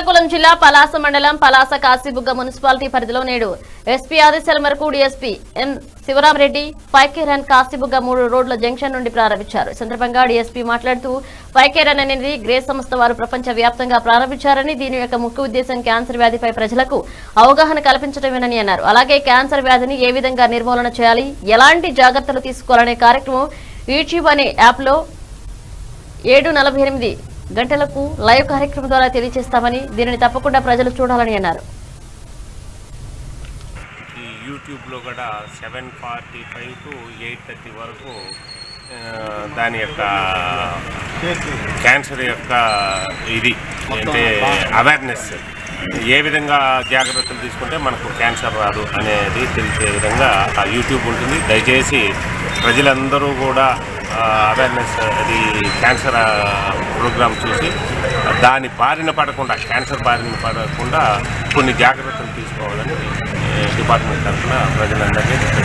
శ్రీకాకుళం జిల్లా పలాస మండలం పలాస కాశీబుగ్గ మున్సిపాలిటీ పరిధిలో నేడు ఎస్పీ ఆదేశాల మేరకు డీఎస్పీ ఎన్ శివరామరెడ్డి పైకేరన్ కాశీబుగ్గ మూడు రోడ్ల జంక్షన్ నుండి ప్రారంభించారు ఈ సందర్భంగా డీఎస్పీ మాట్లాడుతూ పైకేరన్ అనేది గ్రే సంస్థ వారు ప్రపంచ వ్యాప్తంగా ప్రారంభించారని దీని యొక్క ముఖ్య ఉద్దేశం క్యాన్సర్ వ్యాధిపై ప్రజలకు అవగాహన కల్పించడమేనని అన్నారు అలాగే క్యాన్సర్ వ్యాధిని ఏ విధంగా నిర్మూలన చేయాలి ఎలాంటి జాగ్రత్తలు తీసుకోవాలనే కార్యక్రమం యూట్యూబ్ అనే యాప్లో ఏడు నలభై ఎనిమిది గంటలకు లైవ్ కార్యక్రమం ద్వారా తెలియజేస్తామని దీనిని తప్పకుండా ప్రజలు చూడాలని అన్నారు ఈ యూట్యూబ్లో కూడా seven forty five to eight thirty వరకు ఆ, దాని యొక్క క్యాన్సర్ యొక్క ఇది అంటే అవేర్నెస్ ఏ విధంగా జాగ్రత్తలు తీసుకుంటే మనకు క్యాన్సర్ రాదు అనేది తెలిసే విధంగా ఆ యూట్యూబ్ ఉంటుంది దయచేసి ప్రజలందరూ కూడా అవేర్నెస్ అది క్యాన్సర్ ప్రోగ్రామ్ చూసి దాని బారిన పడకుండా క్యాన్సర్ బారిన పడకుండా కొన్ని జాగ్రత్తలు తీసుకోవాలని ఏ, డిపార్ట్మెంట్ తరఫున ప్రజలందరినీ